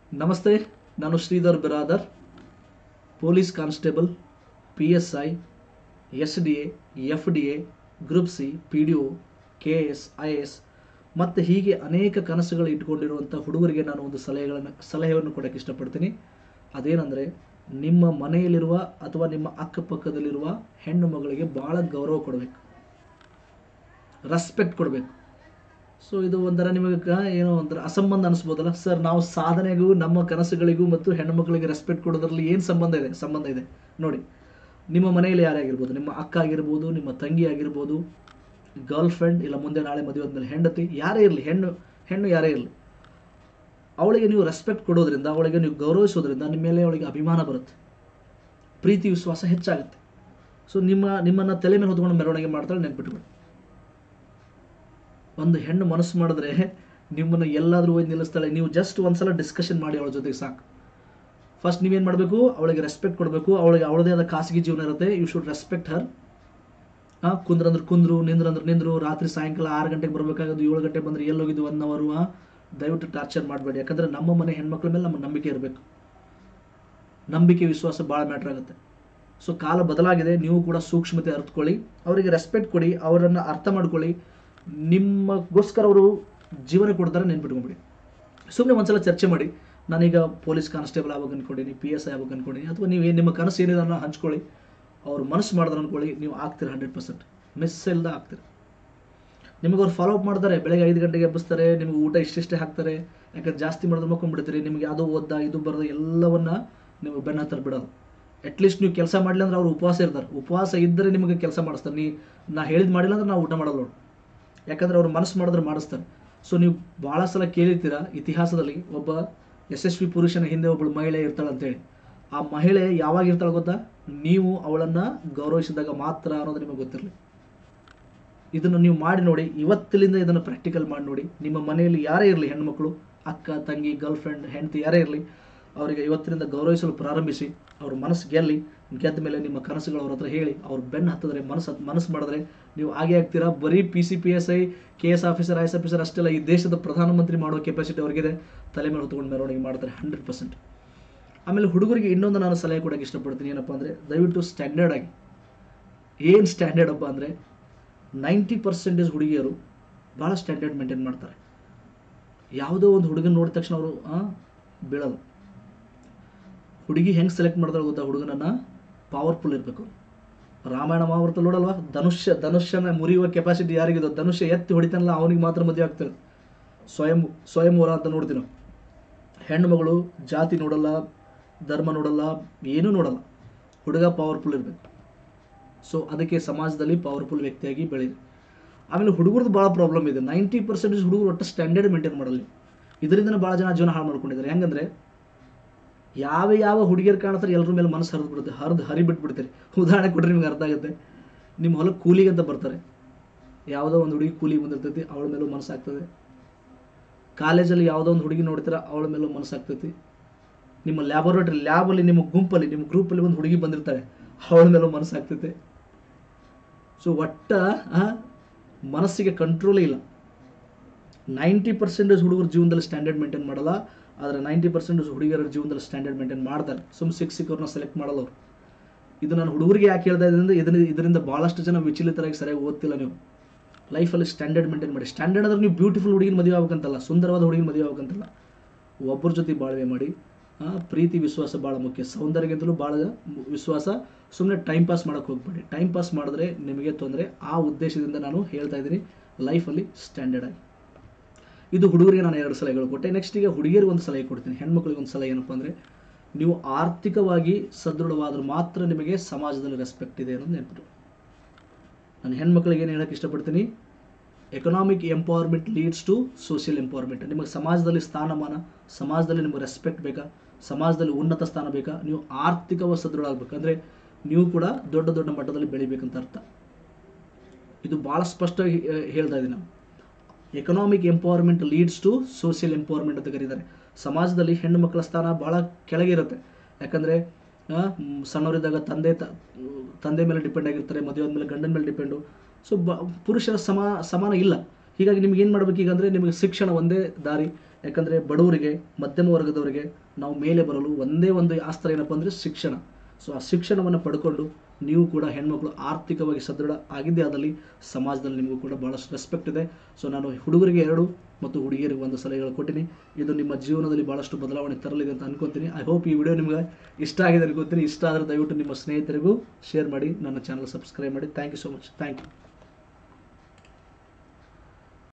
ನಮಸ್ತೆ ನಾನು Shridhar Biradar police constable P S I S D A F D A group C P D O K S I S ಮತ್ತು ಹೀಗೆ ಅನೇಕ ಕನಸುಗಳು ಇಟ್ಕೊಂಡಿರುವಂಥ ಹುಡುಗರಿಗೆ ನಾನು ಒಂದು ಸಲಹೆಗಳನ್ನು ಸಲಹೆಯನ್ನು ಕೊಡೋಕ್ಕೆ ಇಷ್ಟಪಡ್ತೀನಿ ಅದೇನೆಂದರೆ ನಿಮ್ಮ ಮನೆಯಲ್ಲಿರುವ ಅಥವಾ ನಿಮ್ಮ ಅಕ್ಕಪಕ್ಕದಲ್ಲಿರುವ ಹೆಣ್ಣು ಮಗಳಿಗೆ ಭಾಳ ಗೌರವ ಕೊಡಬೇಕು ರೆಸ್ಪೆಕ್ಟ್ ಕೊಡಬೇಕು ಸೊ ಇದು ಒಂಥರ ನಿಮಗೆ ಕ- ಏನೋ ಒಂಥರ ಅಸಂಬಂಧ ಅನಿಸ್ಬೋದಲ್ಲ ಸರ್ ನಾವು ಸಾಧನೆಗೂ ನಮ್ಮ ಕನಸುಗಳಿಗೂ ಮತ್ತು ಹೆಣ್ಣುಮಕ್ಕಳಿಗೆ ರೆಸ್ಪೆಕ್ಟ್ ಕೊಡೋದ್ರಲ್ಲಿ ಏನು ಸಂಬಂಧ ಇದೆ ಸಂಬಂಧ ಇದೆ ನೋಡಿ ನಿಮ್ಮ ಮನೆಯಲ್ಲಿ ಯಾರೇ ಆಗಿರ್ಬೋದು ನಿಮ್ಮ ಅಕ್ಕ ಆಗಿರ್ಬೋದು ನಿಮ್ಮ ತಂಗಿ ಆಗಿರ್ಬೋದು ಗರ್ಲ್ ಫ್ರೆಂಡ್ ಇಲ್ಲ ಮುಂದೆ ನಾಳೆ ಮದುವೆ ಆದ್ಮೇಲೆ ಹೆಂಡತಿ ಯಾರೇ ಇರಲಿ ಹೆಣ್ಣು ಹೆಣ್ಣು ಯಾರೇ ಇರಲಿ ಅವಳಿಗೆ ನೀವು ರೆಸ್ಪೆಕ್ಟ್ ಕೊಡೋದ್ರಿಂದ ಅವಳಿಗೆ ನೀವು ಗೌರವಿಸೋದ್ರಿಂದ ನಿಮ್ಮ ಮೇಲೆ ಅವಳಿಗೆ ಅಭಿಮಾನ ಬರುತ್ತೆ ಪ್ರೀತಿ ವಿಶ್ವಾಸ ಹೆಚ್ಚಾಗುತ್ತೆ ಸೊ ನಿಮ್ಮ ನಿಮ್ಮನ್ನು ತಲೆ ಮೇಲೆ ಹೊತ್ಕೊಂಡು ಮೆರವಣಿಗೆ ಮಾಡ್ತಾಳೆ ನೆನ್ಪಿಟ್ಕೊಳ್ಳಿ ಒಂದು ಹೆಣ್ಣು ಮನಸ್ಸು ಮಾಡಿದ್ರೆ ನಿಮ್ಮನ್ನು ಎಲ್ಲಾದರೂ ಹೋಗಿ ನಿಲ್ಲಿಸ್ತಾಳೆ ನೀವು ಜಸ್ಟ್ ಒಂದ್ಸಲ ಡಿಸ್ಕಷನ್ ಮಾಡಿ ಅವಳ ಜೊತೆಗೆ ಸಾಕು ಫಸ್ಟ್ ನೀವೇನು ಮಾಡಬೇಕು ಅವಳಿಗೆ ರೆಸ್ಪೆಕ್ಟ್ ಕೊಡಬೇಕು ಅವಳಿಗೆ ಅವಳದೇ ಆದ ಖಾಸಗಿ ಜೀವನ ಇರುತ್ತೆ ಯು ಶುಡ್ ರೆಸ್ಪೆಕ್ಟ್ ಹರ್ ಹಾಂ ಕುಂದ್ರಂದ್ರೆ ಕುಂದ್ರು ನಿಂದ್ರಂದ್ರೆ ನಿಂದ್ರು ರಾತ್ರಿ ಸಾಯಂಕಾಲ ಆರು ಗಂಟೆಗೆ ಬರಬೇಕಾಗೋದು ಏಳು ಗಂಟೆಗೆ ಬಂದರೆ ಎಲ್ಲೋಗಿದ್ದು ಒನ್ ಅವರು ದಯವಿಟ್ಟು ಟಾರ್ಚರ್ ಮಾಡಬೇಡಿ ಯಾಕಂದರೆ ನಮ್ಮ ಮನೆ ಹೆಣ್ಮಕ್ಳ ಮೇಲೆ ನಮ್ಮ ನಂಬಿಕೆ ಇರಬೇಕು ನಂಬಿಕೆ ವಿಶ್ವಾಸ ಭಾಳ ಮ್ಯಾಟ್ರ್ ಆಗುತ್ತೆ ಸೊ ಕಾಲ ಬದಲಾಗಿದೆ ನೀವು ಕೂಡ ಸೂಕ್ಷ್ಮತೆ ಅರ್ಥಕೊಳ್ಳಿ ಅವರಿಗೆ ರೆಸ್ಪೆಕ್ಟ್ ಕೊಡಿ ಅವರನ್ನು ಅರ್ಥ ಮಾಡ್ಕೊಳ್ಳಿ ನಿಮಗೋಸ್ಕರ ಅವರು ಜೀವನ ಕೊಡ್ತಾರೆ ನೆನ್ಪಿಟ್ಕೊಂಬಿಡಿ ಸುಮ್ಮನೆ ಒಂದ್ಸಲ ಚರ್ಚೆ ಮಾಡಿ ನಾನೀಗ ಪೊಲೀಸ್ ಕಾನ್ಸ್ಟೇಬಲ್ ಆಗ್ಬೇಕು ಅನ್ಕೊಂಡಿನಿ ಪಿ ಎಸ್ ಐ ಆಗ್ಬೇಕು ಅನ್ಕೊಂಡಿನಿ ಅಥವಾ ನೀವು ನಿಮ್ಮ ಕನಸು ಏನಿದೆ ಅನ್ನೋ ಹಂಚ್ಕೊಳ್ಳಿ ಅವ್ರು ಮನಸ್ಸು ಮಾಡಿದ್ರೆ ಅನ್ಕೊಳ್ಳಿ ನೀವು ಆಗ್ತೀರ ಹಂಡ್ರೆಡ್ ಪರ್ಸೆಂಟ್ ಮಿಸ್ ಇಲ್ಲದ ಆಗ್ತೀರ ನಿಮಗೆ ಅವ್ರು ಫಾಲೋ ಅಪ್ ಮಾಡ್ತಾರೆ ಬೆಳಗ್ಗೆ ಐದು ಗಂಟೆಗೆ ಎಬ್ಬಿಸ್ತಾರೆ ನಿಮಗೆ ಊಟ ಇಷ್ಟಿಷ್ಟೇ ಹಾಕ್ತಾರೆ ಯಾಕಂದ್ರೆ ಜಾಸ್ತಿ ಮಾಡಿದ್ರೆ ಮಕ್ಕೊಂಡ್ಬಿಡ್ತೀರಿ ನಿಮ್ಗೆ ಯಾವುದೋ ಓದ್ದ ಇದು ಬರೋದು ಎಲ್ಲವನ್ನ ನೀವು ಬೆನ್ನ ಹತ್ತರ ಬಿಡೋದು ಅಟ್ಲೀಸ್ಟ್ ನೀವು ಕೆಲಸ ಮಾಡಲಿ ಅಂದ್ರೆ ಅವ್ರು ಉಪವಾಸ ಇರ್ತಾರೆ ಉಪವಾಸ ಇದ್ದರೆ ನಿಮಗೆ ಕೆಲಸ ಮಾಡಿಸ್ತಾರೆ ನೀ ನಾ ಹೇಳಿದ್ ಮಾಡಿಲ್ಲ ಅಂದ್ರೆ ನಾವು ಊಟ ಮಾಡಲ್ಲ ನೋಡಿ ಯಾಕಂದ್ರೆ ಅವ್ರು ಮನಸ್ಸು ಮಾಡಿದ್ರೆ ಮಾಡಿಸ್ತಾರೆ ಸೊ ನೀವು ಭಾಳ ಸಲ ಕೇಳಿರ್ತೀರ ಇತಿಹಾಸದಲ್ಲಿ ಒಬ್ಬ ಯಶಸ್ವಿ ಪುರುಷನ ಹಿಂದೆ ಒಬ್ಬಳು ಮಹಿಳೆ ಇರ್ತಾಳೆ ಅಂತೇಳಿ ಆ ಮಹಿಳೆ ಯಾವಾಗ ಇರ್ತಾಳೆ ಗೊತ್ತಾ ನೀವು ಅವಳನ್ನು ಗೌರವಿಸಿದಾಗ ಮಾತ್ರ ಅನ್ನೋದು ನಿಮಗೆ ಗೊತ್ತಿರಲಿ ಇದನ್ನು ನೀವು ಮಾಡಿ ನೋಡಿ ಇವತ್ತಿಲಿಂದ ಇದನ್ನು ಪ್ರಾಕ್ಟಿಕಲ್ ಮಾಡಿ ನೋಡಿ ನಿಮ್ಮ ಮನೆಯಲ್ಲಿ ಯಾರೇ ಇರಲಿ ಹೆಣ್ಮಕ್ಳು ಅಕ್ಕ ತಂಗಿ ಗರ್ಲ್ ಫ್ರೆಂಡ್ ಹೆಂಡತಿ ಯಾರೇ ಇರಲಿ ಅವರಿಗೆ ಇವತ್ತಿನಿಂದ ಗೌರವಿಸಲು ಪ್ರಾರಂಭಿಸಿ ಅವ್ರ ಮನಸ್ಸು ಗೆಲ್ಲಿ ಗೆದ್ದ ಮೇಲೆ ನಿಮ್ಮ ಕನಸುಗಳು ಅವ್ರ ಹತ್ರ ಹೇಳಿ ಅವ್ರು ಬೆನ್ನು ಹತ್ತಿದ್ರೆ ಮನಸ್ಸು ಮನಸ್ಸು ಮಾಡಿದ್ರೆ ನೀವು ಹಾಗೆ ಆಗ್ತೀರಾ ಬರೀ P C P S I K S officer I S officer ಅಷ್ಟೆಲ್ಲ ಈ ದೇಶದ ಪ್ರಧಾನಮಂತ್ರಿ ಮಾಡೋ ಕೆಪಾಸಿಟಿ ಅವ್ರಿಗಿದೆ ತಲೆ ಮೇಲೆ ಹೊತ್ಕೊಂಡು ಮೆರವಣಿಗೆ ಮಾಡ್ತಾರೆ ಹಂಡ್ರೆಡ್ ಪರ್ಸೆಂಟ್ ಆಮೇಲೆ ಹುಡುಗರಿಗೆ ಇನ್ನೊಂದು ನಾನು ಸಲಹೆ ಕೊಡೋಕ್ಕೆ ಇಷ್ಟಪಡ್ತೀನಿ ಏನಪ್ಪ ಅಂದರೆ ದಯವಿಟ್ಟು ಸ್ಟ್ಯಾಂಡರ್ಡ್ ಆಗಿ ಏನು ಸ್ಟ್ಯಾಂಡರ್ಡ್ ಅಪ್ಪ ಅಂದರೆ ನೈಂಟಿ ಪರ್ಸೆಂಟೇಜ್ ಹುಡುಗಿಯರು ಭಾಳ ಸ್ಟ್ಯಾಂಡರ್ಡ್ ಮೇಂಟೈನ್ ಮಾಡ್ತಾರೆ ಯಾವುದೋ ಒಂದು ಹುಡುಗನ ನೋಡಿದ ತಕ್ಷಣ ಅವರು ಬೀಳೋದು ಹುಡುಗಿ ಹೆಂಗೆ ಸೆಲೆಕ್ಟ್ ಮಾಡ್ತಾಳೆ ಗೊತ್ತಾ ಹುಡುಗನನ್ನ ಪವರ್ಫುಲ್ ಇರಬೇಕು ರಾಮಾಯಣ ಮಹಾಭಾರತ ನೋಡಲ್ವಾ ಧನುಷ್ಯ ಧನುಷ್ಯನ ಮುರಿಯುವ ಕೆಪಾಸಿಟಿ ಯಾರಿಗಿದೋ ಧನುಷ್ಯ ಎತ್ತಿ ಹೊಡಿತಾನಲ್ಲ ಅವನಿಗೆ ಮಾತ್ರ ಮದುವೆ ಆಗ್ತಾರೆ ಸ್ವಯಂ ಸ್ವಯಂವರ ಅಂತ ನೋಡ್ತೀವಿ ನಾವು ಹೆಣ್ಣು ಮಗಳು ಜಾತಿ ನೋಡಲ್ಲ ಧರ್ಮ ನೋಡಲ್ಲ ಏನೂ ನೋಡಲ್ಲ ಹುಡುಗ ಪವರ್ಫುಲ್ ಇರಬೇಕು ಸೊ ಅದಕ್ಕೆ ಸಮಾಜದಲ್ಲಿ ಪವರ್ಫುಲ್ ವ್ಯಕ್ತಿಯಾಗಿ ಬೆಳೀರಿ ಆಮೇಲೆ ಹುಡುಗರದ್ದು ಭಾಳ ಪ್ರಾಬ್ಲಮ್ ಇದೆ ನೈಂಟಿ ಪರ್ಸೆಂಟೇಜ್ ಹುಡುಗರು ಒಟ್ಟು ಸ್ಟ್ಯಾಂಡರ್ಡ್ ಮೇಂಟೈನ್ ಮಾಡಲ್ಲ ಇದರಿಂದನೇ ಭಾಳ ಜನ ಜೀವನ ಹಾಳು ಮಾಡ್ಕೊಂಡಿದ್ದಾರೆ ಹೆಂಗಂದ್ರೆ ಯಾವ ಯಾವ ಹುಡುಗಿಯರು ಕಾಣ್ತಾರೆ ಎಲ್ಲರ ಮೇಲೆ ಮನಸ್ಸು ಹರಿದು ಬಿಡುತ್ತೆ ಹರಿದು ಹರಿ ಬಿಟ್ಬಿಡ್ತಾರೆ ಉದಾಹರಣೆ ಕೊಟ್ಟರೆ ನಿಮ್ಗೆ ಅರ್ಥ ಆಗುತ್ತೆ ನಿಮ್ಮ ಹೊಲಕ್ಕೆ ಕೂಲಿಗೆ ಅಂತ ಬರ್ತಾರೆ ಯಾವುದೋ ಒಂದು ಹುಡುಗಿ ಕೂಲಿಗೆ ಬಂದಿರ್ತೈತಿ ಅವಳ ಮೇಲೂ ಮನಸ್ಸಾಗ್ತದೆ ಕಾಲೇಜಲ್ಲಿ ಯಾವುದೋ ಒಂದು ಹುಡುಗಿ ನೋಡ್ತೀರಾ ಅವಳ ಮೇಲೂ ಮನಸ್ಸಾಗ್ತೈತಿ ನಿಮ್ಮ ಲ್ಯಾಬೊರೇಟರಿ ಲ್ಯಾಬಲ್ಲಿ ನಿಮ್ಮ ಗುಂಪಲ್ಲಿ ನಿಮ್ಮ ಗ್ರೂಪಲ್ಲಿ ಒಂದು ಹುಡುಗಿ ಬಂದಿರ್ತಾಳೆ ಅವಳ ಮೇಲೂ ಮನಸ್ಸಾಗ್ತೈತೆ ಸೊ ಒಟ್ಟ ಆ, ಮನಸ್ಸಿಗೆ ಕಂಟ್ರೋಲೇ ಇಲ್ಲ ನೈಂಟಿ ಪರ್ಸೆಂಟೇಜ್ ಹುಡುಗರ ಜೀವನದಲ್ಲಿ ಸ್ಟ್ಯಾಂಡರ್ಡ್ ಮೇಂಟೈನ್ ಮಾಡಲ್ಲ ಆದರೆ ನೈಂಟಿ ಪರ್ಸೆಂಟೇಜ್ ಹುಡುಗಿಯರ ಜೀವನದಲ್ಲಿ ಸ್ಟ್ಯಾಂಡರ್ಡ್ ಮೇಂಟೈನ್ ಮಾಡ್ತಾರೆ ಸುಮ್ ಸಿಕ್ ಸಿಕ್ಕವ್ರನ್ನ ಸೆಲೆಕ್ಟ್ ಮಾಡಲ್ಲ ಅವರು ಇದು ನಾನು ಹುಡುಗರಿಗೆ ಯಾಕೆ ಹೇಳ್ತಾ ಇದ್ದೀನಿ ಅಂದರೆ ಇದರಿಂದ ಇದರಿಂದ ಭಾಳಷ್ಟು ಜನ ವಿಚಲಿತರಾಗಿ ಸರಿಯಾಗಿ ಓದ್ತಿಲ್ಲ ನೀವು ಲೈಫಲ್ಲಿ ಸ್ಟ್ಯಾಂಡರ್ಡ್ ಮೇಂಟೈನ್ ಮಾಡಿ ಸ್ಟ್ಯಾಂಡರ್ಡ್ ಅಂದ್ರೆ ನೀವು ಬ್ಯೂಟಿಫುಲ್ ಹುಡುಗಿನ ಮದುವೆ ಆಗ್ಬೇಕಂತಲ್ಲ ಸುಂದರವಾದ ಹುಡುಗಿನ ಮದುವೆ ಆಗ್ಬೇಕಂತಲ್ಲ ಒಬ್ಬರ ಜೊತೆ ಬಾಳ್ವೆ ಮಾಡಿ ಆ, ಪ್ರೀತಿ ವಿಶ್ವಾಸ ಭಾಳ ಮುಖ್ಯ ಸೌಂದರ್ಯಕ್ಕಿಂತಲೂ ಭಾಳ ವಿಶ್ವಾಸ ಸುಮ್ಮನೆ ಟೈಮ್ ಪಾಸ್ ಮಾಡೋಕ್ಕೆ ಹೋಗ್ಬೇಡಿ ಟೈಮ್ ಪಾಸ್ ಮಾಡಿದ್ರೆ ನಿಮಗೆ ತೊಂದರೆ ಆ ಉದ್ದೇಶದಿಂದ ನಾನು ಹೇಳ್ತಾ ಇದ್ದೀನಿ ಲೈಫಲ್ಲಿ ಸ್ಟ್ಯಾಂಡರ್ಡ್ ಆಗಿ ಇದು ಹುಡುಗರಿಗೆ ನಾನು ಎರಡು ಸಲಹೆಗಳು ಕೊಟ್ಟೆ ನೆಕ್ಸ್ಟ್ ಈಗ ಹುಡುಗಿಯರಿಗೆ ಒಂದು ಸಲಹೆ ಕೊಡ್ತೀನಿ ಹೆಣ್ಮಕ್ಳಿಗೆ ಒಂದು ಸಲಹೆ ಏನಪ್ಪ ಅಂದರೆ ನೀವು ಆರ್ಥಿಕವಾಗಿ ಸದೃಢವಾದ್ರೆ ಮಾತ್ರ ನಿಮಗೆ ಸಮಾಜದಲ್ಲಿ ರೆಸ್ಪೆಕ್ಟ್ ಇದೆ ಅನ್ನೋದು ನೆನಪಿಟ್ಟು ನಾನು ಹೆಣ್ಮಕ್ಳಿಗೆ ಏನು ಹೇಳಕ್ಕೆ ಇಷ್ಟಪಡ್ತೀನಿ economic empowerment leads to social empowerment ನಿಮಗೆ ಸಮಾಜದಲ್ಲಿ ಸ್ಥಾನಮಾನ ಸಮಾಜದಲ್ಲಿ ನಿಮಗೆ ರೆಸ್ಪೆಕ್ಟ್ ಬೇಕಾ ಸಮಾಜದಲ್ಲಿ ಉನ್ನತ ಸ್ಥಾನ ಬೇಕಾ ನೀವು ಆರ್ಥಿಕವಾಗಿ ಸದೃಢ ಆಗ್ಬೇಕು ಅಂದರೆ ನೀವು ಕೂಡ ದೊಡ್ಡ ದೊಡ್ಡ ಮಟ್ಟದಲ್ಲಿ ಬೆಳಿಬೇಕಂತ ಅರ್ಥ ಇದು ಭಾಳ ಸ್ಪಷ್ಟವಾಗಿ ಆ, ಹೇಳ್ತಾ ಇದ್ದೀನಿ ನಾನು economic empowerment leads to social empowerment ಅಂತ ಕರೀತಾರೆ ಸಮಾಜದಲ್ಲಿ ಹೆಣ್ಣು ಮಕ್ಕಳ ಸ್ಥಾನ ಭಾಳ ಕೆಳಗೆ ಇರುತ್ತೆ ಯಾಕಂದರೆ ಸಣ್ಣವರಿದ್ದಾಗ ತಂದೆ ತ ತಂದೆ ಮೇಲೆ ಡಿಪೆಂಡ್ ಆಗಿರ್ತಾರೆ ಮದುವೆ ಆದಮೇಲೆ ಗಂಡನ ಮೇಲೆ ಡಿಪೆಂಡು ಸೊ ಬ ಪುರುಷರ ಸಮ ಸಮಾನ ಇಲ್ಲ ಹೀಗಾಗಿ ನಿಮ್ಗೆ ಏನು ಮಾಡ್ಬೇಕು ಈಗ ಅಂದರೆ ನಿಮಗೆ ಶಿಕ್ಷಣ ಒಂದೇ ದಾರಿ ಯಾಕಂದರೆ ಬಡವರಿಗೆ ಮಧ್ಯಮ ವರ್ಗದವರಿಗೆ ನಾವು ಮೇಲೆ ಬರಲು ಒಂದೇ ಒಂದು ಆಸ್ತ್ರ ಏನಪ್ಪ ಅಂದರೆ ಶಿಕ್ಷಣ ಸೊ ಆ ಶಿಕ್ಷಣವನ್ನು ಪಡ್ಕೊಂಡು ನೀವು ಕೂಡ ಹೆಣ್ಮಕ್ಳು ಆರ್ಥಿಕವಾಗಿ ಸದೃಢ ಆಗಿದ್ದೇ ಆದಲ್ಲಿ ಸಮಾಜದಲ್ಲಿ ನಿಮಗೂ ಕೂಡ ಭಾಳಷ್ಟು ರೆಸ್ಪೆಕ್ಟ್ ಇದೆ ಸೊ ನಾನು ಹುಡುಗರಿಗೆ ಎರಡು ಮತ್ತು ಹುಡುಗಿಯರಿಗೆ ಒಂದು ಸಲಹೆಗಳು ಕೊಟ್ಟಿನಿ ಇದು ನಿಮ್ಮ ಜೀವನದಲ್ಲಿ ಭಾಳಷ್ಟು ಬದಲಾವಣೆ ತರಲಿದೆ ಅಂತ ಅನ್ಕೊತೀನಿ ಐ ಹೋಪ್ ಈ ವಿಡಿಯೋ ನಿಮಗೆ ಇಷ್ಟ ಆಗಿದೆ ಅನ್ಕೊತೀನಿ ಇಷ್ಟ ಆದರೆ ದಯವಿಟ್ಟು ನಿಮ್ಮ ಸ್ನೇಹಿತರಿಗೂ ಶೇರ್ ಮಾಡಿ ನನ್ನ ಚಾನಲ್ ಸಬ್ಸ್ಕ್ರೈಬ್ ಮಾಡಿ thank you so much thank you